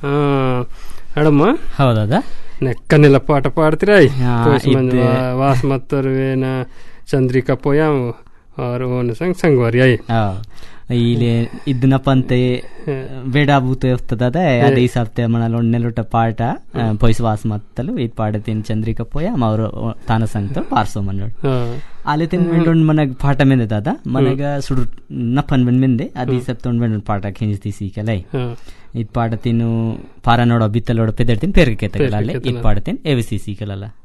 ಅಡಮ್ಮ ಹೌದಾ ನೆಕ್ಕನೆಲ್ಲ ಪಾಠ ಪಾಡ್ತೀರಾಯ್ ಹಾ, ಮಂದಿ ಇದ್ದೆ. ವಾಸ್ ಮತ್ತರ್ವೇನ ಚಂದ್ರಿಕಾ ಪೋಯಾಮ್ ಅವ್ರ ಓನ್ ಸಂಗ್ ಸಂಗ್ವಾರಿ ಆಯ್ ಇಲ್ಲಿ ಇದನ್ನ ಪಂತೆ ಬೇಡಾಭೂತ ಇರ್ತದ ಅದೇ ಹಿಸಾಬ್ತೆ ಮಣಲ್ ಒಣ್ಣೆಲುಟ ಪಾಠ ಪೊಯ್ಸ್ ಮತ್ತಲು ಇದ್ ಪಾಡತಿನ್ ಚಂದ್ರಿಕ ಪೋಯ ಅವರು ತಾನ ಸಂಗ್ತ ಪಾರ್ಸೋ ಮನ್ನೋಡ್ ಅಲ್ಲಿ ತಿನ್ ಮೆಂಡೊಂಡ್ ಮನಗ್ ಪಾಠ ಮೆಂದೆ ದಾದ ಮನಗ ಸುಡು ನಪ್ಪನ್ ಬಂದ್ ಮೆಂದೆ ಅದ್ ಹಿಸಾಬ್ ತೊಂಡ್ ಮೆಂಡೊಂಡ್ ಪಾಠ ಖಿಂಜ್ತಿ ಸೀಕಲೈ ಇದ್ ಪಾಡತಿನು ಪಾರ ನೋಡೋ ಬಿತ್ತಲೋಡ ಪೆದರ್ತಿನ್ ಪೇರ್ಗೆ ಕೆತ್ತಗಲ್ಲ ಅಲ್ಲಿ ಇದ್ ಪಾಡತಿನ್ ಎವಿ ಸಿ ಸೀಕಲಲ್ಲ